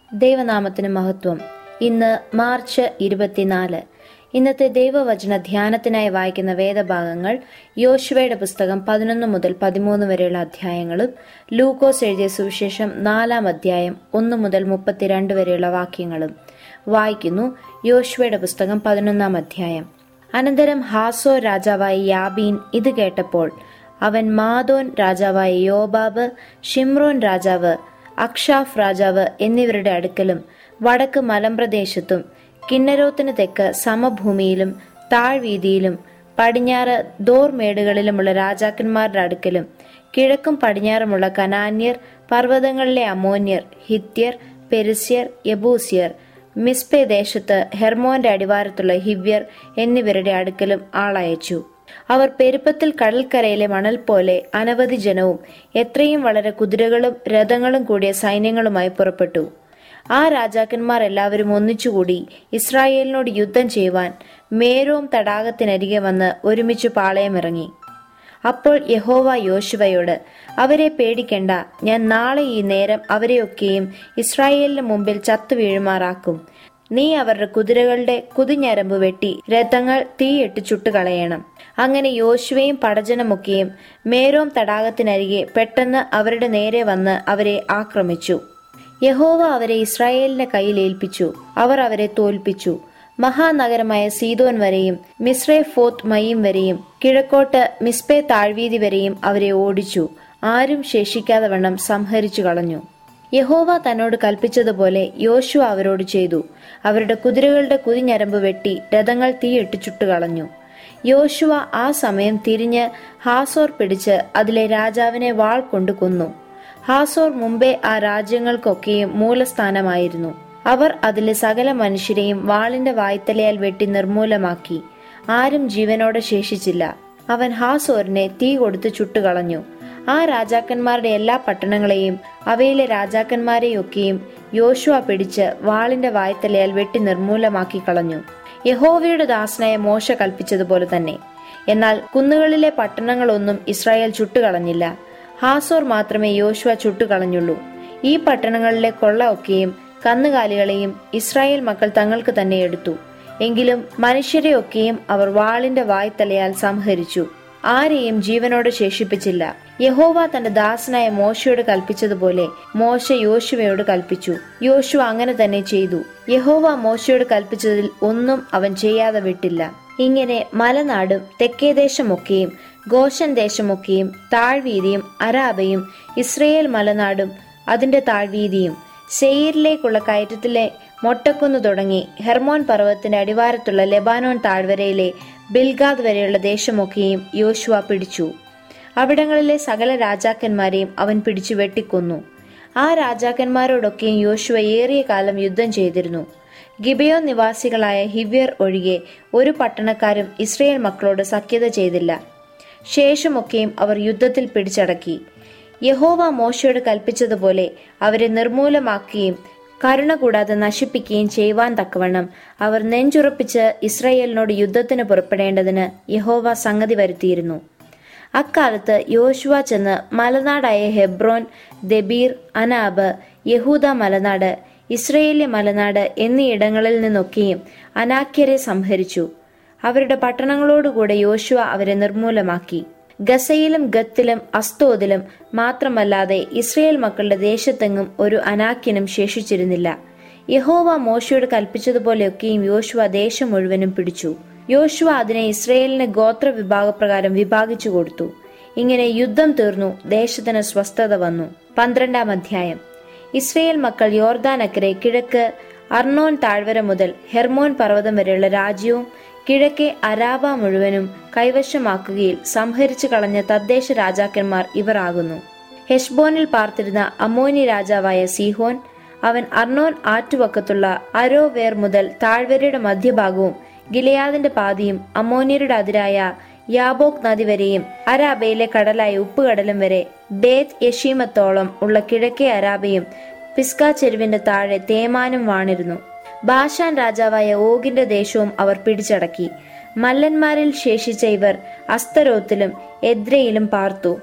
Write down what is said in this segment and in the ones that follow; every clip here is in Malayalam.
ദൈവനാമത്തിന് മഹത്വം ഇന്ന് മാർച്ച് ഇരുപത്തിനാല് ഇന്നത്തെ ദൈവവചന ധ്യാനത്തിനായി വായിക്കുന്ന വേദഭാഗങ്ങൾ യോശുവയുടെ പുസ്തകം പതിനൊന്ന് മുതൽ പതിമൂന്ന് വരെയുള്ള അധ്യായങ്ങളും ലൂക്കോസ് എഴുതിയ സുവിശേഷം നാലാം അധ്യായം ഒന്ന് മുതൽ മുപ്പത്തിരണ്ട് വരെയുള്ള വാക്യങ്ങളും വായിക്കുന്നു യോശുവയുടെ പുസ്തകം പതിനൊന്നാം അധ്യായം അനന്തരം ഹാസോ രാജാവായ യാബീൻ ഇത് കേട്ടപ്പോൾ അവൻ മാദോൻ രാജാവായ യോബാബ് ഷിമ്രോൻ രാജാവ് അക്ഷാഫ് രാജാവ് എന്നിവരുടെ അടുക്കലും വടക്ക് മലമ്പ്രദേശത്തും കിന്നരോത്തിന് തെക്ക് സമഭൂമിയിലും താഴ്വീതിയിലും പടിഞ്ഞാറ് ദോർമേടുകളിലുമുള്ള രാജാക്കന്മാരുടെ അടുക്കലും കിഴക്കും പടിഞ്ഞാറുമുള്ള കനാന്യർ പർവ്വതങ്ങളിലെ അമോന്യർ ഹിത്യർ പെരിസ്യർ യബൂസ്യർ മിസ്പെ ദേശത്ത് ഹെർമോന്റെ അടിവാരത്തുള്ള ഹിവ്യർ എന്നിവരുടെ അടുക്കലും ആളയച്ചു അവർ പെരുപ്പത്തിൽ കടൽക്കരയിലെ മണൽ പോലെ അനവധി ജനവും എത്രയും വളരെ കുതിരകളും രഥങ്ങളും കൂടിയ സൈന്യങ്ങളുമായി പുറപ്പെട്ടു ആ രാജാക്കന്മാർ എല്ലാവരും ഒന്നിച്ചുകൂടി ഇസ്രായേലിനോട് യുദ്ധം ചെയ്യുവാൻ മേരോം തടാകത്തിനരികെ വന്ന് ഒരുമിച്ച് പാളയമിറങ്ങി അപ്പോൾ യഹോവ യോശുവയോട് അവരെ പേടിക്കണ്ട ഞാൻ നാളെ ഈ നേരം അവരെയൊക്കെയും ഇസ്രായേലിന് മുമ്പിൽ ചത്തു വീഴുമാറാക്കും നീ അവരുടെ കുതിരകളുടെ കുതിഞ്ഞരമ്പ് വെട്ടി രഥങ്ങൾ തീയിട്ട് ചുട്ടുകളയണം അങ്ങനെ യോശുവയും പടജനമൊക്കെയും മേരോം തടാകത്തിനരികെ പെട്ടെന്ന് അവരുടെ നേരെ വന്ന് അവരെ ആക്രമിച്ചു യഹോവ അവരെ ഇസ്രായേലിന്റെ കയ്യിൽ ഏൽപ്പിച്ചു അവർ അവരെ തോൽപ്പിച്ചു മഹാനഗരമായ സീതോൻ വരെയും മിസ്രേ ഫോത്ത് മയീം വരെയും കിഴക്കോട്ട് മിസ്പെ താഴ്വീതി വരെയും അവരെ ഓടിച്ചു ആരും ശേഷിക്കാതെ വണ്ണം സംഹരിച്ചു കളഞ്ഞു യഹോവ തന്നോട് കൽപ്പിച്ചതുപോലെ യോശു അവരോട് ചെയ്തു അവരുടെ കുതിരകളുടെ കുതിഞ്ഞരമ്പ് വെട്ടി രഥങ്ങൾ തീയിട്ട് ചുട്ടുകളഞ്ഞു യോശുവ ആ സമയം തിരിഞ്ഞ് ഹാസോർ പിടിച്ച് അതിലെ രാജാവിനെ വാൾ കൊണ്ട് കൊന്നു ഹാസോർ മുമ്പേ ആ രാജ്യങ്ങൾക്കൊക്കെയും മൂലസ്ഥാനമായിരുന്നു അവർ അതിലെ സകല മനുഷ്യരെയും വാളിന്റെ വായ്ത്തലയാൽ വെട്ടി നിർമൂലമാക്കി ആരും ജീവനോടെ ശേഷിച്ചില്ല അവൻ ഹാസോറിനെ തീ കൊടുത്ത് ചുട്ടുകളഞ്ഞു ആ രാജാക്കന്മാരുടെ എല്ലാ പട്ടണങ്ങളെയും അവയിലെ രാജാക്കന്മാരെയൊക്കെയും യോശുവ പിടിച്ച് വാളിന്റെ വായ്ത്തലയാൽ വെട്ടി നിർമൂലമാക്കി കളഞ്ഞു യഹോവയുടെ ദാസനായ മോശ കൽപ്പിച്ചതുപോലെ തന്നെ എന്നാൽ കുന്നുകളിലെ പട്ടണങ്ങളൊന്നും ഇസ്രായേൽ ചുട്ടുകളഞ്ഞില്ല ഹാസോർ മാത്രമേ യോശുവ ചുട്ടുകളഞ്ഞുള്ളൂ ഈ പട്ടണങ്ങളിലെ കൊള്ള ഒക്കെയും കന്നുകാലികളെയും ഇസ്രായേൽ മക്കൾ തങ്ങൾക്ക് തന്നെ എടുത്തു എങ്കിലും മനുഷ്യരെയൊക്കെയും അവർ വാളിന്റെ വായ്ത്തലയാൽ സംഹരിച്ചു ആരെയും ജീവനോടെ ശേഷിപ്പിച്ചില്ല യഹോവ തന്റെ ദാസനായ മോശയോട് കൽപ്പിച്ചതുപോലെ മോശ യോശുവയോട് കൽപ്പിച്ചു യോശു അങ്ങനെ തന്നെ ചെയ്തു യഹോവ മോശയോട് കൽപ്പിച്ചതിൽ ഒന്നും അവൻ ചെയ്യാതെ വിട്ടില്ല ഇങ്ങനെ മലനാടും തെക്കേദേശമൊക്കെയും ഗോഷൻ ദേശമൊക്കെയും താഴ്വീതിയും അരാബയും ഇസ്രയേൽ മലനാടും അതിന്റെ താഴ്വീതിയും സെയിരിലേക്കുള്ള കയറ്റത്തിലെ മൊട്ടക്കുന്ന് തുടങ്ങി ഹെർമോൻ പർവ്വതത്തിന്റെ അടിവാരത്തുള്ള ലെബാനോൻ താഴ്വരയിലെ ബിൽഗാദ് വരെയുള്ള ദേശമൊക്കെയും യോശുവ പിടിച്ചു അവിടങ്ങളിലെ സകല രാജാക്കന്മാരെയും അവൻ പിടിച്ചു വെട്ടിക്കൊന്നു ആ രാജാക്കന്മാരോടൊക്കെയും യോശുവ ഏറിയ കാലം യുദ്ധം ചെയ്തിരുന്നു ഗിബയോൻ നിവാസികളായ ഹിവ്യർ ഒഴികെ ഒരു പട്ടണക്കാരും ഇസ്രയേൽ മക്കളോട് സഖ്യത ചെയ്തില്ല ശേഷമൊക്കെയും അവർ യുദ്ധത്തിൽ പിടിച്ചടക്കി യഹോവ മോശയോട് കൽപ്പിച്ചതുപോലെ അവരെ നിർമൂലമാക്കുകയും കരുണ കൂടാതെ നശിപ്പിക്കുകയും ചെയ്യുവാൻ തക്കവണ്ണം അവർ നെഞ്ചുറപ്പിച്ച് ഇസ്രായേലിനോട് യുദ്ധത്തിന് പുറപ്പെടേണ്ടതിന് യഹോവ സംഗതി വരുത്തിയിരുന്നു അക്കാലത്ത് യോശുവ ചെന്ന് മലനാടായ ഹെബ്രോൻ ദബീർ അനാബ് യഹൂദ മലനാട് ഇസ്രയേലിയ മലനാട് എന്നീയിടങ്ങളിൽ നിന്നൊക്കെയും അനാക്യരെ സംഹരിച്ചു അവരുടെ പട്ടണങ്ങളോടുകൂടെ യോശുവ അവരെ നിർമൂലമാക്കി ഗസയിലും ഗത്തിലും അസ്തോദിലും മാത്രമല്ലാതെ ഇസ്രയേൽ മക്കളുടെ ദേശത്തെങ്ങും ഒരു അനാക്യനും ശേഷിച്ചിരുന്നില്ല യഹോവ മോശയോട് കൽപ്പിച്ചതുപോലെയൊക്കെയും യോശുവ ദേശം മുഴുവനും പിടിച്ചു യോശുവ അതിനെ ഇസ്രയേലിന് ഗോത്ര വിഭാഗപ്രകാരം വിഭാഗിച്ചു കൊടുത്തു ഇങ്ങനെ യുദ്ധം തീർന്നു ദേശത്തിന് സ്വസ്ഥത വന്നു പന്ത്രണ്ടാം അധ്യായം ഇസ്രയേൽ മക്കൾ യോർദാനക്കരെ കിഴക്ക് അർണോൻ താഴ്വര മുതൽ ഹെർമോൻ പർവ്വതം വരെയുള്ള രാജ്യവും കിഴക്കെ അരാബ മുഴുവനും കൈവശമാക്കുകയിൽ സംഹരിച്ചു കളഞ്ഞ തദ്ദേശ രാജാക്കന്മാർ ഇവർ ആകുന്നു ഹെഷ്ബോനിൽ പാർത്തിരുന്ന അമോനി രാജാവായ സീഹോൻ അവൻ അർണോൻ ആറ്റുവക്കത്തുള്ള അരോവേർ മുതൽ താഴ്വരയുടെ മധ്യഭാഗവും ഗിലയാദിന്റെ പാതിയും അമോനിയരുടെ അതിരായ യാബോക് നദി വരെയും അരാബയിലെ കടലായ ഉപ്പുകടലും വരെ ബേത് യഷീമത്തോളം ഉള്ള കിഴക്കേ അരാബയും പിസ്ക ചെരുവിന്റെ താഴെ തേമാനും വാണിരുന്നു ബാഷാൻ രാജാവായ ഓഗിന്റെ ദേശവും അവർ പിടിച്ചടക്കി മല്ലന്മാരിൽ ശേഷിച്ച ഇവർ അസ്തരോത്തിലും എദ്രയിലും പാർത്തു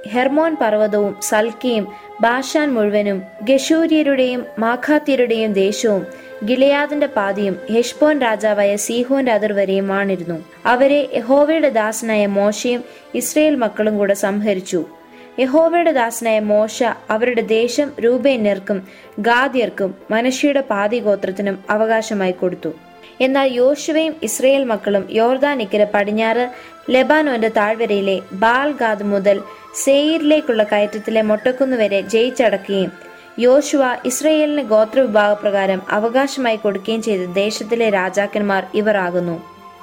ഹെർമോൻ പർവ്വതവും സൽക്കയും ബാഷാൻ മുഴുവനും ഗഷൂര്യരുടെയും മാഖാത്യരുടെയും ദേശവും ഗിലയാദിന്റെ പാതിയും ഹെഷ്ബോൻ രാജാവായ സീഹോന്റെ അതിർവരെയും വാണിരുന്നു അവരെ യഹോവയുടെ ദാസനായ മോശയും ഇസ്രയേൽ മക്കളും കൂടെ സംഹരിച്ചു യഹോവയുടെ ദാസനായ മോശ അവരുടെ ദേശം രൂപേന്യർക്കും ഗാദ്യർക്കും മനുഷ്യയുടെ പാതി ഗോത്രത്തിനും അവകാശമായി കൊടുത്തു എന്നാൽ യോശുവയും ഇസ്രയേൽ മക്കളും യോർദാനിക്കര പടിഞ്ഞാറ് ലെബാനോന്റെ താഴ്വരയിലെ ബാൽ ഗാദ് മുതൽ സെയിരിലേക്കുള്ള കയറ്റത്തിലെ മൊട്ടക്കുന്ന് വരെ ജയിച്ചടക്കുകയും യോശുവ ഇസ്രയേലിന് ഗോത്രവിഭാഗപ്രകാരം അവകാശമായി കൊടുക്കുകയും ചെയ്ത ദേശത്തിലെ രാജാക്കന്മാർ ഇവർ ആകുന്നു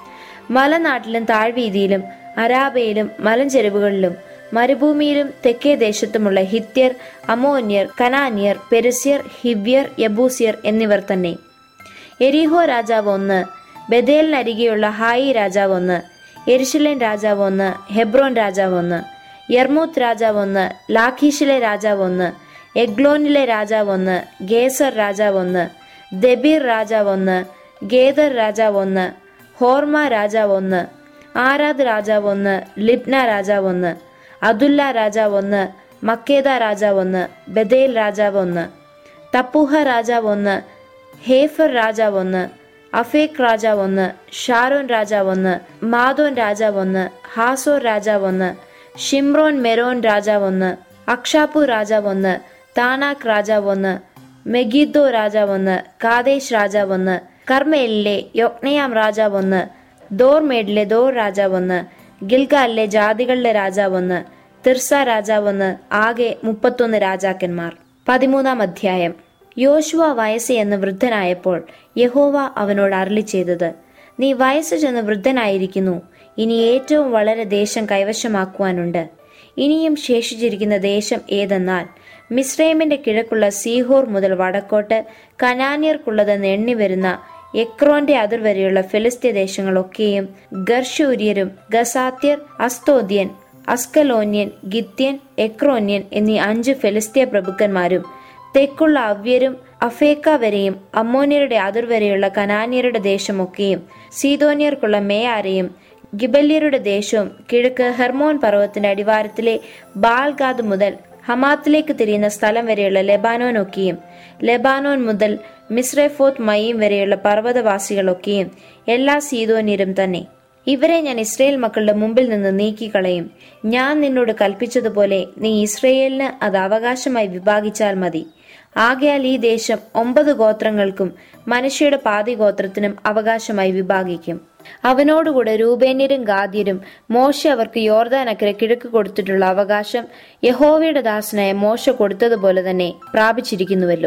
മലനാട്ടിലും താഴ്വീതിയിലും അരാബയിലും മലഞ്ചെരുവുകളിലും മരുഭൂമിയിലും തെക്കേ ദേശത്തുമുള്ള ഹിത്യർ അമോന്യർ കനാന്യർ പെരുസ്യർ ഹിവ്യർ യബൂസിയർ എന്നിവർ തന്നെ എരിഹോ രാജാവ് ഒന്ന് ബദേലിനരികെയുള്ള ഹായി രാജാവ് ഒന്ന് എരിശിലേൻ രാജാവ് ഒന്ന് ഹെബ്രോൻ രാജാവ് ഒന്ന് യർമൂത്ത് രാജാവ് ഒന്ന് ലാഖീഷിലെ രാജാവ് ഒന്ന് എഗ്ലോനിലെ രാജാവ് ഒന്ന് ഗേസർ രാജാവ് ഒന്ന് ദബീർ രാജാവ് ഒന്ന് ഗേദർ രാജാവ് ഒന്ന് ഹോർമ രാജാവ് ഒന്ന് ആരാദ് രാജാവ് ഒന്ന് ലിബ്ന രാജാവ് ഒന്ന് അതുല്ല രാജാവ് ഒന്ന് മക്കേദ രാജാവ് ഒന്ന് ബദേൽ രാജാവ് ഒന്ന് തപ്പൂഹ രാജാവ് ഒന്ന് ഹേഫർ രാജാവ് ഒന്ന് അഫേക് രാജാവ് ഒന്ന് ഷാരോൻ രാജാവ് ഒന്ന് മാദോൻ രാജാവ് ഒന്ന് ഹാസോർ രാജാവ് ഒന്ന് ഷിംറോൻ മെരോൻ രാജാവ് ഒന്ന് അക്ഷാപൂർ രാജാവ് ഒന്ന് താനാക് രാജാവ് ഒന്ന് മെഗിദ്ദോ രാജാവ് ഒന്ന് കാദേശ് രാജാവ് ഒന്ന് കർമ്മേലിലെ യൊക്നയാം രാജാവ് ഒന്ന് ദോർമേഡിലെ ദോർ രാജാവ് ഒന്ന് ഗിൽഗാലിലെ ജാതികളിലെ രാജാവ് ഒന്ന് തിർസ രാജാവ് ഒന്ന് ആകെ മുപ്പത്തൊന്ന് രാജാക്കന്മാർ പതിമൂന്നാം അധ്യായം യോശുവ വയസ്സ് എന്ന് വൃദ്ധനായപ്പോൾ യഹോവ അവനോട് അരളി ചെയ്തത് നീ വയസ്സ് ചെന്ന് വൃദ്ധനായിരിക്കുന്നു ഇനി ഏറ്റവും വളരെ ദേശം കൈവശമാക്കുവാനുണ്ട് ഇനിയും ശേഷിച്ചിരിക്കുന്ന ദേശം ഏതെന്നാൽ മിസ്രൈമിന്റെ കിഴക്കുള്ള സീഹോർ മുതൽ വടക്കോട്ട് കനാനിയർക്കുള്ളതെന്ന് എണ്ണി വരുന്ന എക്രോന്റെ അതിർവരെയുള്ള ഫിലിസ്തീയ ദേശങ്ങളൊക്കെയും ഗർഷൂര്യരും ഗസാത്യർ അസ്തോദ്യൻ അസ്കലോന്യൻ ഗിത്യൻ എക്രോന്യൻ എന്നീ അഞ്ച് ഫിലിസ്തീയ പ്രഭുക്കന്മാരും തെക്കുള്ള അവ്യരും അഫേക്ക വരെയും അമ്മോന്യരുടെ അതിർവരെയുള്ള കനാന്യരുടെ ദേശമൊക്കെയും സീതോന്യർക്കുള്ള മേയാരെയും ഗിബല്യരുടെ ദേശവും കിഴക്ക് ഹെർമോൻ പർവ്വതത്തിന്റെ അടിവാരത്തിലെ ബാൽഗാദ് മുതൽ ഹമാത്തിലേക്ക് തിരിയുന്ന സ്ഥലം വരെയുള്ള ലെബാനോനൊക്കെയും ലെബാനോൻ മുതൽ മിസ്രൈഫോത്ത് മയീം വരെയുള്ള പർവ്വതവാസികളൊക്കെയും എല്ലാ സീതോന്യരും തന്നെ ഇവരെ ഞാൻ ഇസ്രയേൽ മക്കളുടെ മുമ്പിൽ നിന്ന് നീക്കിക്കളയും ഞാൻ നിന്നോട് കൽപ്പിച്ചതുപോലെ നീ ഇസ്രയേലിന് അത് അവകാശമായി വിഭാഗിച്ചാൽ മതി ആകയാൽ ഈ ദേശം ഒമ്പത് ഗോത്രങ്ങൾക്കും മനുഷ്യയുടെ പാതി ഗോത്രത്തിനും അവകാശമായി വിഭാഗിക്കും അവനോടുകൂടെ രൂപേന്യരും ഗാദ്യരും മോശ അവർക്ക് യോർദാനക്കരെ കിഴക്ക് കൊടുത്തിട്ടുള്ള അവകാശം യഹോവയുടെ ദാസനായ മോശ കൊടുത്തതുപോലെ തന്നെ പ്രാപിച്ചിരിക്കുന്നുവല്ലോ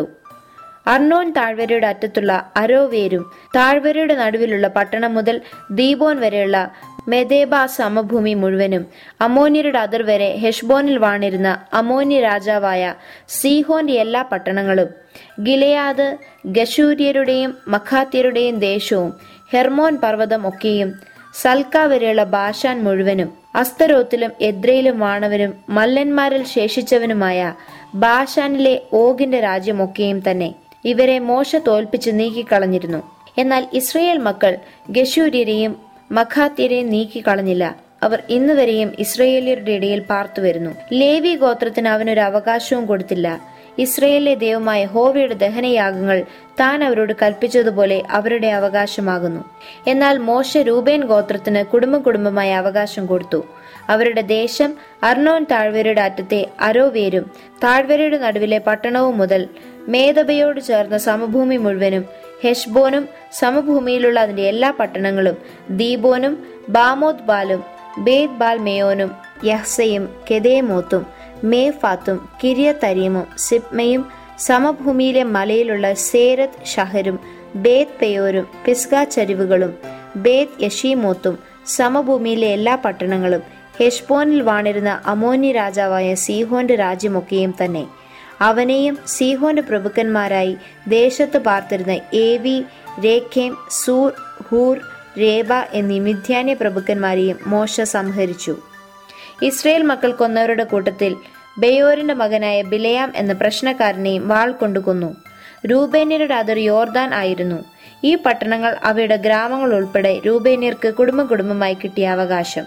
അർണോൻ താഴ്വരയുടെ അറ്റത്തുള്ള അരോവേരും താഴ്വരയുടെ നടുവിലുള്ള പട്ടണം മുതൽ ദീപോൻ വരെയുള്ള മെദേബ സമഭൂമി മുഴുവനും അമോന്യരുടെ അതിർ വരെ ഹെഷ്ബോനിൽ വാണിരുന്ന അമോന്യ രാജാവായ സീഹോന്റെ എല്ലാ പട്ടണങ്ങളും ഗിലയാദ് ഗശൂര്യരുടെയും മഖാത്യരുടെയും ദേശവും ഹെർമോൻ പർവ്വതം ഒക്കെയും സൽക്ക വരെയുള്ള ബാഷാൻ മുഴുവനും അസ്തരോത്തിലും എദ്രയിലും വാണവനും മല്ലന്മാരിൽ ശേഷിച്ചവനുമായ ബാഷാനിലെ ഓഗിന്റെ രാജ്യമൊക്കെയും തന്നെ ഇവരെ മോശ തോൽപ്പിച്ച് നീക്കിക്കളഞ്ഞിരുന്നു എന്നാൽ ഇസ്രയേൽ മക്കൾ ഗശൂര്യരെയും മഖാത്യരെയും നീക്കിക്കളഞ്ഞില്ല അവർ ഇന്ന് വരെയും ഇസ്രയേലിയരുടെ ഇടയിൽ പാർത്തു വരുന്നു ലേവി ഗോത്രത്തിന് അവനൊരു അവകാശവും കൊടുത്തില്ല ഇസ്രയേലിലെ ദൈവമായ ഹോവയുടെ ദഹനയാഗങ്ങൾ താൻ അവരോട് കൽപ്പിച്ചതുപോലെ അവരുടെ അവകാശമാകുന്നു എന്നാൽ മോശ രൂപേൻ ഗോത്രത്തിന് കുടുംബ കുടുംബമായ അവകാശം കൊടുത്തു അവരുടെ ദേശം അർണോൻ താഴ്വരയുടെ അറ്റത്തെ അരോവേരും താഴ്വരയുടെ നടുവിലെ പട്ടണവും മുതൽ മേധബയോട് ചേർന്ന സമഭൂമി മുഴുവനും ഹെഷ്ബോനും സമഭൂമിയിലുള്ള അതിന്റെ എല്ലാ പട്ടണങ്ങളും ദീബോനും ബാമോത് ബാലും ബേത് ബാൽ മേയോനും യഹ്സയും കെദേമോത്തും മേഫാത്തും കിരിയതരീമും സിപ്മയും സമഭൂമിയിലെ മലയിലുള്ള സേരത് ഷഹരും ബേത് പെയോരും പിസ്ഗ ചരിവുകളും ബേത് യഷീമോത്തും സമഭൂമിയിലെ എല്ലാ പട്ടണങ്ങളും ഹെഷ്ബോനിൽ വാണിരുന്ന അമോന്യ രാജാവായ സീഹോന്റെ രാജ്യമൊക്കെയും തന്നെ അവനെയും സീഹോന്റെ പ്രഭുക്കന്മാരായി ദേശത്ത് പാർത്തിരുന്ന ഏവി രേഖേം സൂർ ഹൂർ രേബ എന്നീ മിഥ്യാന്യ പ്രഭുക്കന്മാരെയും മോശ സംഹരിച്ചു ഇസ്രയേൽ മക്കൾ കൊന്നവരുടെ കൂട്ടത്തിൽ ബെയോരിന്റെ മകനായ ബിലയാം എന്ന പ്രശ്നക്കാരനെയും വാൾ കൊണ്ടു കൊന്നു രൂപേന്യരുടെ അതിർ യോർദാൻ ആയിരുന്നു ഈ പട്ടണങ്ങൾ അവയുടെ ഗ്രാമങ്ങൾ ഉൾപ്പെടെ രൂപേന്യർക്ക് കുടുംബ കുടുംബമായി കിട്ടിയ അവകാശം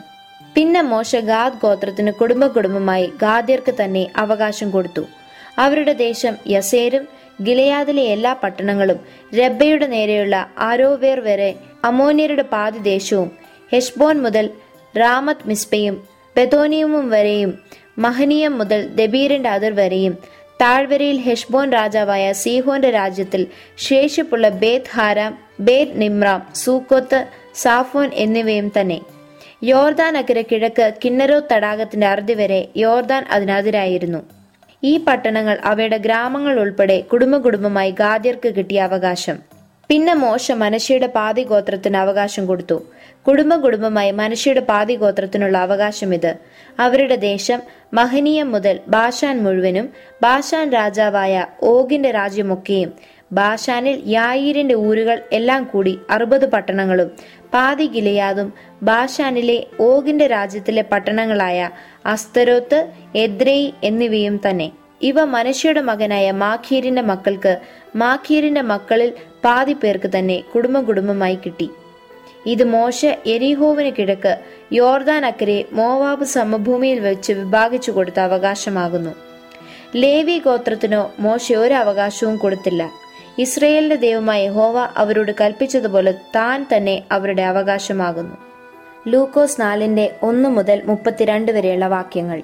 പിന്നെ മോശ ഗാദ് ഗോത്രത്തിന് കുടുംബ കുടുംബമായി ഗാദ്യർക്ക് തന്നെ അവകാശം കൊടുത്തു അവരുടെ ദേശം യസേരും ഗിലയാദിലെ എല്ലാ പട്ടണങ്ങളും രബ്ബയുടെ നേരെയുള്ള ആരോവേർ വരെ അമോന്യരുടെ പാതി ദേശവും ഹെഷ്ബോൻ മുതൽ റാമത്ത് മിസ്പയും ബെതോനിയമും വരെയും മഹനീയം മുതൽ ദബീറിന്റെ അതിർ വരെയും താഴ്വരയിൽ ഹെഷ്ബോൻ രാജാവായ സീഹോന്റെ രാജ്യത്തിൽ ശേഷിപ്പുള്ള ബേത് ഹാരാം ബേത് നിമ്രാം സൂക്കോത്ത് സാഫോൻ എന്നിവയും തന്നെ യോർദാൻ അക്കരെ കിഴക്ക് കിന്നരോ തടാകത്തിന്റെ അറുതി വരെ യോർദാൻ അതിനതിരായിരുന്നു ഈ പട്ടണങ്ങൾ അവയുടെ ഗ്രാമങ്ങൾ ഉൾപ്പെടെ കുടുംബ കുടുംബമായി ഗാദ്യർക്ക് കിട്ടിയ അവകാശം പിന്നെ മോശ മനശ്ശയുടെ പാതി ഗോത്രത്തിന് അവകാശം കൊടുത്തു കുടുംബ കുടുംബമായി മനുഷ്യയുടെ പാതി ഗോത്രത്തിനുള്ള അവകാശം ഇത് അവരുടെ ദേശം മഹനീയം മുതൽ ബാഷാൻ മുഴുവനും ബാഷാൻ രാജാവായ ഓഗിന്റെ രാജ്യമൊക്കെയും ബാഷാനിൽ യായീരിന്റെ ഊരുകൾ എല്ലാം കൂടി അറുപത് പട്ടണങ്ങളും പാതി ഗിലയാതും ബാഷാനിലെ ഓഗിന്റെ രാജ്യത്തിലെ പട്ടണങ്ങളായ അസ്തരോത്ത് എദ്രയി എന്നിവയും തന്നെ ഇവ മനുഷ്യയുടെ മകനായ മാഖീരിന്റെ മക്കൾക്ക് മാഖീരിന്റെ മക്കളിൽ പാതി പേർക്ക് തന്നെ കുടുംബ കുടുംബമായി കിട്ടി ഇത് മോശ എരിഹോവിന് കിഴക്ക് യോർദാൻ അക്കരെ മോവാബ് സമഭൂമിയിൽ വെച്ച് വിഭാഗിച്ചു കൊടുത്ത അവകാശമാകുന്നു ലേവി ഗോത്രത്തിനോ മോശ ഒരു അവകാശവും കൊടുത്തില്ല ഇസ്രയേലിന്റെ ദൈവമായ ഹോവ അവരോട് കൽപ്പിച്ചതുപോലെ താൻ തന്നെ അവരുടെ അവകാശമാകുന്നു ലൂക്കോസ് നാലിന്റെ ഒന്ന് മുതൽ മുപ്പത്തിരണ്ട് വരെയുള്ള വാക്യങ്ങൾ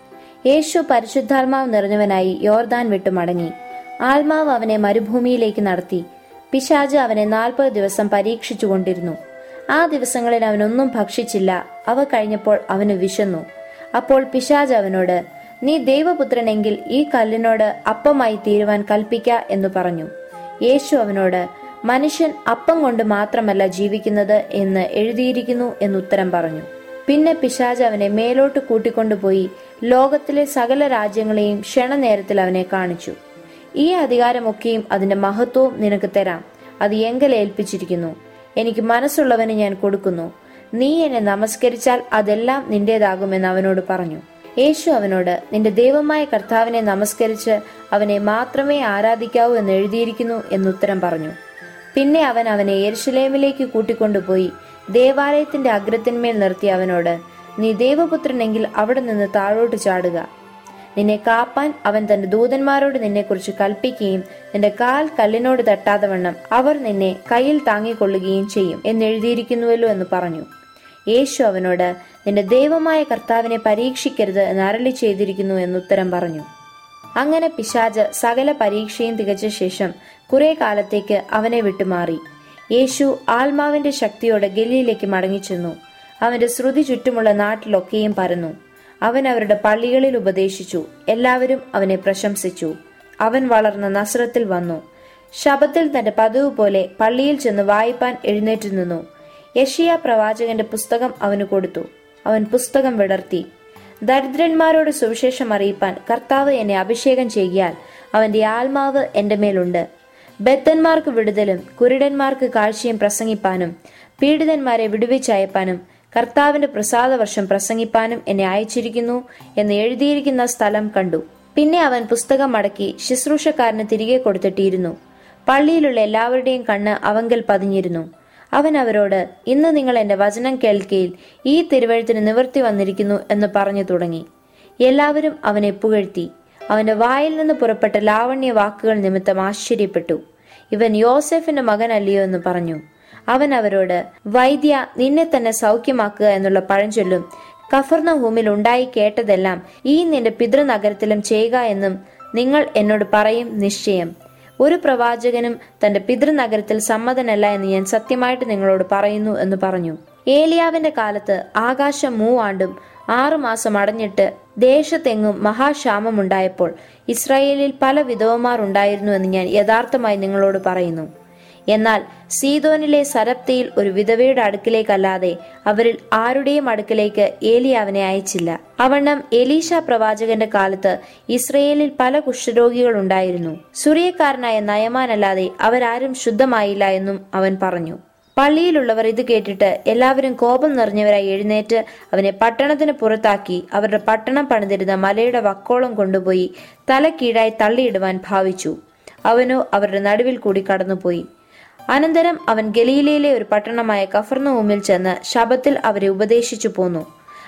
യേശു പരിശുദ്ധാത്മാവ് നിറഞ്ഞവനായി യോർദാൻ വിട്ടു മടങ്ങി ആത്മാവ് അവനെ മരുഭൂമിയിലേക്ക് നടത്തി പിശാജ് അവനെ നാൽപ്പത് ദിവസം പരീക്ഷിച്ചുകൊണ്ടിരുന്നു ആ ദിവസങ്ങളിൽ അവനൊന്നും ഭക്ഷിച്ചില്ല അവ കഴിഞ്ഞപ്പോൾ അവന് വിശന്നു അപ്പോൾ പിശാജ് അവനോട് നീ ദൈവപുത്രനെങ്കിൽ ഈ കല്ലിനോട് അപ്പമായി തീരുവാൻ കൽപ്പിക്ക എന്ന് പറഞ്ഞു യേശു അവനോട് മനുഷ്യൻ അപ്പം കൊണ്ട് മാത്രമല്ല ജീവിക്കുന്നത് എന്ന് എഴുതിയിരിക്കുന്നു എന്നുത്തരം പറഞ്ഞു പിന്നെ പിശാജ് അവനെ മേലോട്ട് കൂട്ടിക്കൊണ്ടുപോയി ലോകത്തിലെ സകല രാജ്യങ്ങളെയും ക്ഷണനേരത്തിൽ അവനെ കാണിച്ചു ഈ അധികാരമൊക്കെയും അതിന്റെ മഹത്വവും നിനക്ക് തരാം അത് എങ്കൽ ഏൽപ്പിച്ചിരിക്കുന്നു എനിക്ക് മനസ്സുള്ളവന് ഞാൻ കൊടുക്കുന്നു നീ എന്നെ നമസ്കരിച്ചാൽ അതെല്ലാം നിന്റേതാകുമെന്ന് അവനോട് പറഞ്ഞു യേശു അവനോട് നിന്റെ ദൈവമായ കർത്താവിനെ നമസ്കരിച്ച് അവനെ മാത്രമേ ആരാധിക്കാവൂ എന്ന് എഴുതിയിരിക്കുന്നു എന്നുത്തരം പറഞ്ഞു പിന്നെ അവൻ അവനെ യെരുഷലേമിലേക്ക് കൂട്ടിക്കൊണ്ടുപോയി ദേവാലയത്തിന്റെ അഗ്രത്തിന്മേൽ നിർത്തി അവനോട് നീ ദൈവപുത്രനെങ്കിൽ അവിടെ നിന്ന് താഴോട്ട് ചാടുക നിന്നെ കാപ്പാൻ അവൻ തന്റെ ദൂതന്മാരോട് നിന്നെക്കുറിച്ച് കൽപ്പിക്കുകയും നിന്റെ കാൽ കല്ലിനോട് തട്ടാതെ വണ്ണം അവർ നിന്നെ കയ്യിൽ താങ്ങിക്കൊള്ളുകയും ചെയ്യും എന്നെഴുതിയിരിക്കുന്നുവല്ലോ എന്ന് പറഞ്ഞു യേശു അവനോട് നിന്റെ ദൈവമായ കർത്താവിനെ പരീക്ഷിക്കരുത് എന്ന് അരളി ചെയ്തിരിക്കുന്നു എന്നുത്തരം പറഞ്ഞു അങ്ങനെ പിശാജ് സകല പരീക്ഷയും തികച്ച ശേഷം കുറെ കാലത്തേക്ക് അവനെ വിട്ടുമാറി യേശു ആത്മാവിന്റെ ശക്തിയോടെ ഗലിയിലേക്ക് മടങ്ങിച്ചെന്നു അവന്റെ ശ്രുതി ചുറ്റുമുള്ള നാട്ടിലൊക്കെയും പരന്നു അവൻ അവരുടെ പള്ളികളിൽ ഉപദേശിച്ചു എല്ലാവരും അവനെ പ്രശംസിച്ചു അവൻ വളർന്ന നസ്രത്തിൽ വന്നു ശബത്തിൽ തന്റെ പതിവ് പോലെ പള്ളിയിൽ ചെന്ന് വായിപ്പാൻ എഴുന്നേറ്റ് നിന്നു യഷിയ പ്രവാചകന്റെ പുസ്തകം അവന് കൊടുത്തു അവൻ പുസ്തകം വിടർത്തി ദരിദ്രന്മാരോട് സുവിശേഷം അറിയിപ്പാൻ കർത്താവ് എന്നെ അഭിഷേകം ചെയ്യാൽ അവന്റെ ആത്മാവ് എന്റെ മേലുണ്ട് ബദ്ധന്മാർക്ക് വിടുതലും കുരുടന്മാർക്ക് കാഴ്ചയും പ്രസംഗിപ്പാനും പീഡിതന്മാരെ വിടുവിച്ചയപ്പാനും കർത്താവിന്റെ പ്രസാദവർഷം പ്രസംഗിപ്പാനും എന്നെ അയച്ചിരിക്കുന്നു എന്ന് എഴുതിയിരിക്കുന്ന സ്ഥലം കണ്ടു പിന്നെ അവൻ പുസ്തകം മടക്കി ശുശ്രൂഷക്കാരന് തിരികെ കൊടുത്തിട്ടിരുന്നു പള്ളിയിലുള്ള എല്ലാവരുടെയും കണ്ണ് അവങ്കൽ പതിഞ്ഞിരുന്നു അവൻ അവരോട് ഇന്ന് നിങ്ങൾ എന്റെ വചനം കേൾക്കയിൽ ഈ തിരുവഴുത്തിന് നിവർത്തി വന്നിരിക്കുന്നു എന്ന് പറഞ്ഞു തുടങ്ങി എല്ലാവരും അവനെ പുകഴ്ത്തി അവന്റെ വായിൽ നിന്ന് പുറപ്പെട്ട ലാവണ്യ വാക്കുകൾ നിമിത്തം ആശ്ചര്യപ്പെട്ടു ഇവൻ യോസെഫിന്റെ മകനല്ലയോ എന്ന് പറഞ്ഞു അവൻ അവരോട് വൈദ്യ നിന്നെ തന്നെ സൗഖ്യമാക്കുക എന്നുള്ള പഴഞ്ചൊല്ലും കഫർന്ന ഹൂമിൽ ഉണ്ടായി കേട്ടതെല്ലാം ഈ നിന്റെ പിതൃനഗരത്തിലും ചെയ്യുക എന്നും നിങ്ങൾ എന്നോട് പറയും നിശ്ചയം ഒരു പ്രവാചകനും തന്റെ പിതൃനഗരത്തിൽ സമ്മതനല്ല എന്ന് ഞാൻ സത്യമായിട്ട് നിങ്ങളോട് പറയുന്നു എന്ന് പറഞ്ഞു ഏലിയാവിന്റെ കാലത്ത് ആകാശം മൂവാണ്ടും ആറുമാസം അടഞ്ഞിട്ട് ദേശത്തെങ്ങും മഹാക്ഷാമമുണ്ടായപ്പോൾ ഇസ്രായേലിൽ പല വിധവമാർ ഉണ്ടായിരുന്നു എന്ന് ഞാൻ യഥാർത്ഥമായി നിങ്ങളോട് പറയുന്നു എന്നാൽ സീതോനിലെ സരപ്തയിൽ ഒരു വിധവയുടെ അടുക്കിലേക്കല്ലാതെ അവരിൽ ആരുടെയും അടുക്കിലേക്ക് ഏലിയാവിനെ അയച്ചില്ല അവണ്ണം എലീഷ പ്രവാചകന്റെ കാലത്ത് ഇസ്രയേലിൽ പല കുഷ്ഠരോഗികൾ ഉണ്ടായിരുന്നു സുറിയക്കാരനായ നയമാനല്ലാതെ അവരാരും ശുദ്ധമായില്ല എന്നും അവൻ പറഞ്ഞു പള്ളിയിലുള്ളവർ ഇത് കേട്ടിട്ട് എല്ലാവരും കോപം നിറഞ്ഞവരായി എഴുന്നേറ്റ് അവനെ പട്ടണത്തിന് പുറത്താക്കി അവരുടെ പട്ടണം പണിതിരുന്ന മലയുടെ വക്കോളം കൊണ്ടുപോയി തല കീഴായി തള്ളിയിടുവാൻ ഭാവിച്ചു അവനോ അവരുടെ നടുവിൽ കൂടി കടന്നുപോയി അനന്തരം അവൻ ഗലീലയിലെ ഒരു പട്ടണമായ കഫർണൂമിൽ ചെന്ന് ശബത്തിൽ അവരെ ഉപദേശിച്ചു പോന്നു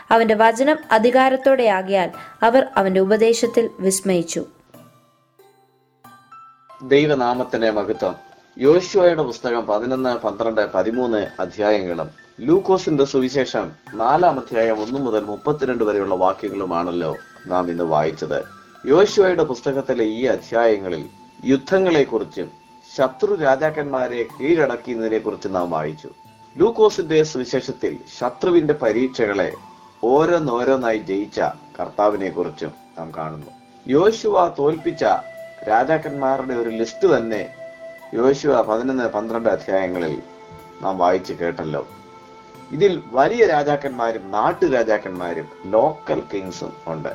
അവന്റെ വചനം അധികാരത്തോടെയാകിയാൽ അവർ അവന്റെ ഉപദേശത്തിൽ വിസ്മയിച്ചു ദൈവനാമത്തിന്റെ മഹത്വം യോശുവയുടെ പുസ്തകം പതിനൊന്ന് പന്ത്രണ്ട് പതിമൂന്ന് അധ്യായങ്ങളും ലൂക്കോസിന്റെ സുവിശേഷം നാലാം അധ്യായം ഒന്ന് മുതൽ മുപ്പത്തിരണ്ട് വരെയുള്ള വാക്യങ്ങളുമാണല്ലോ നാം ഇന്ന് വായിച്ചത് യോശുവയുടെ പുസ്തകത്തിലെ ഈ അധ്യായങ്ങളിൽ യുദ്ധങ്ങളെക്കുറിച്ചും ശത്രു രാജാക്കന്മാരെ കീഴടക്കിയതിനെ കുറിച്ച് നാം വായിച്ചു ലൂക്കോസിന്റെ സുവിശേഷത്തിൽ ശത്രുവിന്റെ പരീക്ഷകളെ ഓരോന്നോരോന്നായി ജയിച്ച കർത്താവിനെ കുറിച്ചും നാം കാണുന്നു യോശുവ തോൽപ്പിച്ച രാജാക്കന്മാരുടെ ഒരു ലിസ്റ്റ് തന്നെ യോശുവ പതിനൊന്ന് പന്ത്രണ്ട് അധ്യായങ്ങളിൽ നാം വായിച്ചു കേട്ടല്ലോ ഇതിൽ വലിയ രാജാക്കന്മാരും നാട്ടു രാജാക്കന്മാരും ലോക്കൽ കിങ്സും ഉണ്ട്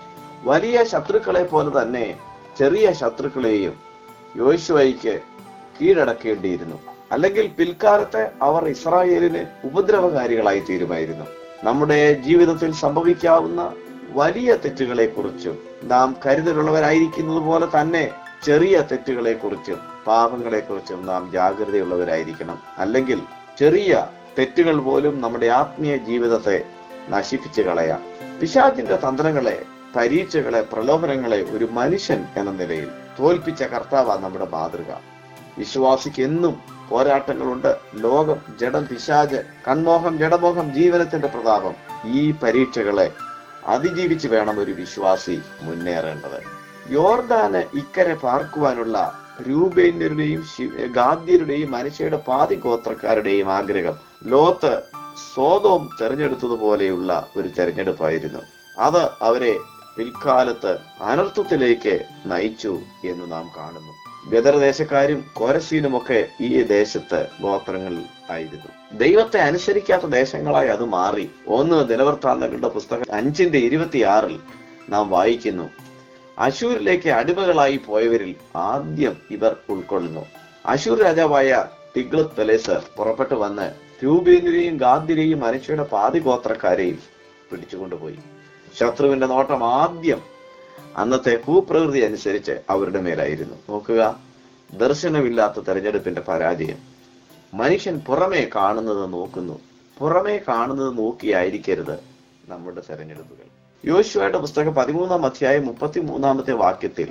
വലിയ ശത്രുക്കളെ പോലെ തന്നെ ചെറിയ ശത്രുക്കളെയും യോശുവയ്ക്ക് കീഴടക്കേണ്ടിയിരുന്നു അല്ലെങ്കിൽ പിൽക്കാലത്ത് അവർ ഇസ്രായേലിന് ഉപദ്രവകാരികളായി തീരുമായിരുന്നു നമ്മുടെ ജീവിതത്തിൽ സംഭവിക്കാവുന്ന വലിയ തെറ്റുകളെ കുറിച്ചും നാം കരുതലുള്ളവരായിരിക്കുന്നത് പോലെ തന്നെ ചെറിയ തെറ്റുകളെ കുറിച്ചും പാപങ്ങളെ കുറിച്ചും നാം ജാഗ്രതയുള്ളവരായിരിക്കണം അല്ലെങ്കിൽ ചെറിയ തെറ്റുകൾ പോലും നമ്മുടെ ആത്മീയ ജീവിതത്തെ നശിപ്പിച്ചു കളയാം പിശാചിന്റെ തന്ത്രങ്ങളെ പരീക്ഷകളെ പ്രലോഭനങ്ങളെ ഒരു മനുഷ്യൻ എന്ന നിലയിൽ തോൽപ്പിച്ച കർത്താവ നമ്മുടെ മാതൃക വിശ്വാസിക്ക് എന്നും പോരാട്ടങ്ങളുണ്ട് ലോകം ജഡം പിശാജ് കൺമോഹം ജഡമോഹം ജീവനത്തിന്റെ പ്രതാപം ഈ പരീക്ഷകളെ അതിജീവിച്ച് വേണം ഒരു വിശ്വാസി മുന്നേറേണ്ടത് യോർദാന് ഇക്കരെ പാർക്കുവാനുള്ള രൂപേന്യരുടെയും ഗാദ്യരുടെയും മനുഷ്യയുടെ പാതി ഗോത്രക്കാരുടെയും ആഗ്രഹം ലോത്ത് സ്വതവും തെരഞ്ഞെടുത്തതുപോലെയുള്ള ഒരു തെരഞ്ഞെടുപ്പായിരുന്നു അത് അവരെ പിൽക്കാലത്ത് അനർത്ഥത്തിലേക്ക് നയിച്ചു എന്ന് നാം കാണുന്നു ഗദർദേശക്കാരും കോരസീനുമൊക്കെ ഈ ദേശത്ത് ഗോത്രങ്ങളിൽ ആയിരുന്നു ദൈവത്തെ അനുസരിക്കാത്ത ദേശങ്ങളായി അത് മാറി ഒന്ന് ദിനവൃത്താന്തങ്ങളുടെ പുസ്തകം അഞ്ചിന്റെ ഇരുപത്തിയാറിൽ നാം വായിക്കുന്നു അശൂരിലേക്ക് അടിമകളായി പോയവരിൽ ആദ്യം ഇവർ ഉൾക്കൊള്ളുന്നു അശൂർ രാജാവായ ടിഗ്ലത്ത് പെലേസർ പുറപ്പെട്ടു വന്ന് രൂപേന്ദ്രയും ഗാന്ധിരെയും മനുഷ്യയുടെ പാതി ഗോത്രക്കാരെയും പിടിച്ചുകൊണ്ടുപോയി ശത്രുവിന്റെ നോട്ടം ആദ്യം അന്നത്തെ ഭൂപ്രകൃതി അനുസരിച്ച് അവരുടെ മേലായിരുന്നു നോക്കുക ദർശനമില്ലാത്ത തെരഞ്ഞെടുപ്പിന്റെ പരാജയം മനുഷ്യൻ പുറമേ കാണുന്നത് നോക്കുന്നു പുറമേ കാണുന്നത് നോക്കിയായിരിക്കരുത് നമ്മുടെ തെരഞ്ഞെടുപ്പുകൾ യോശുവയുടെ പുസ്തകം പതിമൂന്നാം അധ്യായം മുപ്പത്തി മൂന്നാമത്തെ വാക്യത്തിൽ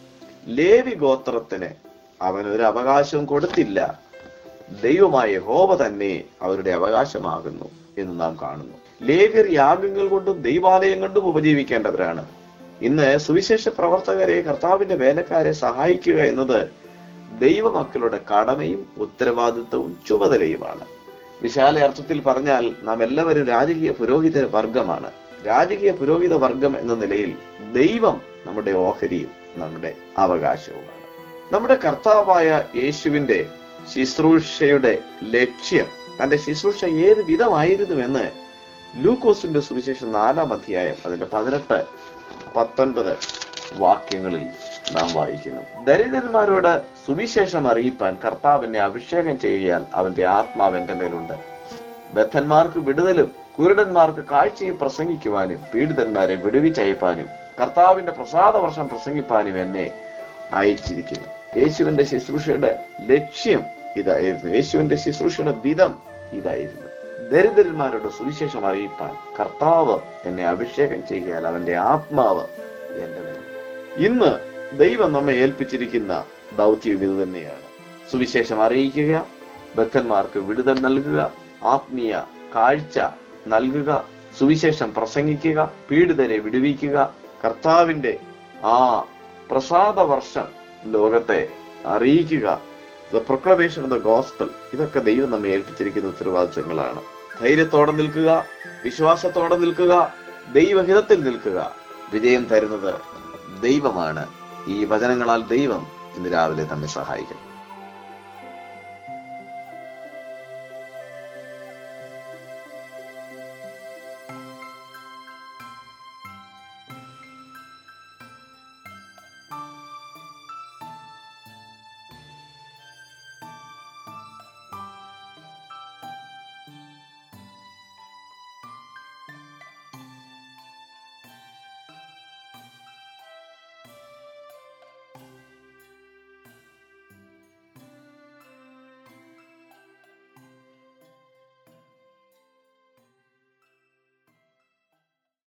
ലേവി ഗോത്രത്തിന് അവൻ ഒരു അവകാശവും കൊടുത്തില്ല ദൈവമായ ഹോവ തന്നെ അവരുടെ അവകാശമാകുന്നു എന്ന് നാം കാണുന്നു ലേവ്യർ യാഗങ്ങൾ കൊണ്ടും ദൈവാലയം കൊണ്ടും ഉപജീവിക്കേണ്ടവരാണ് ഇന്ന് സുവിശേഷ പ്രവർത്തകരെ കർത്താവിന്റെ വേലക്കാരെ സഹായിക്കുക എന്നത് ദൈവമക്കളുടെ കടമയും ഉത്തരവാദിത്വവും ചുമതലയുമാണ് വിശാല അർത്ഥത്തിൽ പറഞ്ഞാൽ നാം എല്ലാവരും രാജകീയ പുരോഹിത വർഗമാണ് രാജകീയ പുരോഹിത വർഗം എന്ന നിലയിൽ ദൈവം നമ്മുടെ ഓഹരിയും നമ്മുടെ അവകാശവുമാണ് നമ്മുടെ കർത്താവായ യേശുവിന്റെ ശുശ്രൂഷയുടെ ലക്ഷ്യം തന്റെ ശുശ്രൂഷ ഏത് വിധമായിരുന്നുവെന്ന് ലൂക്കോസിന്റെ സുവിശേഷം നാലാം അധ്യായം അതിന്റെ പതിനെട്ട് പത്തൊൻപത് വാക്യങ്ങളിൽ നാം വായിക്കുന്നു ദരിദ്രന്മാരോട് സുവിശേഷം അറിയിപ്പാൻ കർത്താവിനെ അഭിഷേകം ചെയ്യാൻ അവന്റെ ആത്മാവ് എന്റെ മേലുണ്ട് ബദ്ധന്മാർക്ക് വിടുതലും കുരുടന്മാർക്ക് കാഴ്ചയും പ്രസംഗിക്കുവാനും പീഡിതന്മാരെ വിടുവിച്ചയപ്പാനും കർത്താവിന്റെ പ്രസാദ വർഷം പ്രസംഗിപ്പാനും എന്നെ അയച്ചിരിക്കുന്നു യേശുവിന്റെ ശുശ്രൂഷയുടെ ലക്ഷ്യം ഇതായിരുന്നു യേശുവിന്റെ ശുശ്രൂഷയുടെ വിധം ഇതായിരുന്നു ദരിദ്രന്മാരുടെ സുവിശേഷം അറിയിപ്പാൻ കർത്താവ് എന്നെ അഭിഷേകം ചെയ്യാൻ അവന്റെ ആത്മാവ് എന്റെ മേൽ ഇന്ന് ദൈവം നമ്മെ ഏൽപ്പിച്ചിരിക്കുന്ന ദൗത്യം ഇത് തന്നെയാണ് സുവിശേഷം അറിയിക്കുക ബദ്ധന്മാർക്ക് വിടുതൽ നൽകുക ആത്മീയ കാഴ്ച നൽകുക സുവിശേഷം പ്രസംഗിക്കുക പീഡിതരെ വിടുവിക്കുക കർത്താവിന്റെ ആ പ്രസാദ വർഷം ലോകത്തെ അറിയിക്കുക the proclamation of the gospel ഇതൊക്കെ ദൈവം നമ്മെ ഏൽപ്പിച്ചിരിക്കുന്ന ഉത്തരവാദിത്തങ്ങളാണ് ധൈര്യത്തോടെ നിൽക്കുക വിശ്വാസത്തോടെ നിൽക്കുക ദൈവഹിതത്തിൽ നിൽക്കുക വിജയം തരുന്നത് ദൈവമാണ് ഈ വചനങ്ങളാൽ ദൈവം ഇന്ന് രാവിലെ നമ്മെ സഹായിക്കും